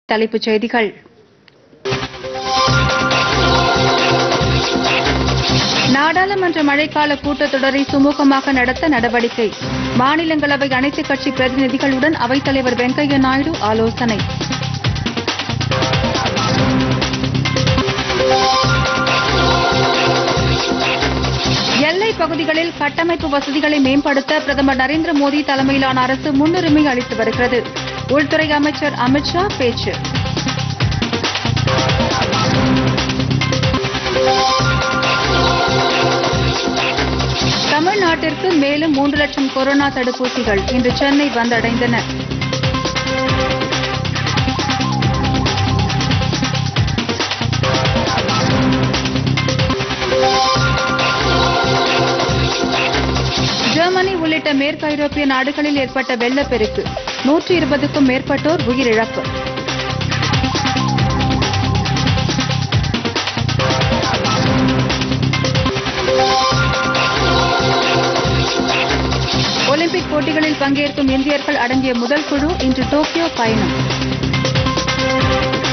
தலைப்புச் செய்திகள் நாடாளுமன்ற மழைக்கால கூட்டத்தொடரை சுமூகமாக நடத்த நடவடிக்கை மாநிலங்களவை அனைத்துக் கட்சி பிரதிநிதிகளுடன் அவைத்தலைவர் வெங்கையா நாயுடு ஆலோசனை எல்லைப் பகுதிகளில் கட்டமைப்பு வசதிகளை மேம்படுத்த பிரதமர் நரேந்திர மோடி தலைமையிலான அரசு முன்னுரிமை அளித்து வருகிறது உள்துறை அமைச்சர் அமித்ஷா பேச்சு தமிழ்நாட்டிற்கு மேலும் மூன்று லட்சம் கொரோனா தடுப்பூசிகள் இன்று சென்னை வந்தடைந்தன ஜெர்மனி உள்ளிட்ட மேற்கு ஐரோப்பிய நாடுகளில் ஏற்பட்ட வெள்ளப்பெருக்கு நூற்றி இருபதுக்கும் மேற்பட்டோர் உயிரிழப்பு ஒலிம்பிக் போட்டிகளில் பங்கேற்கும் இந்தியர்கள் அடங்கிய முதல் குழு இன்று டோக்கியோ பயணம்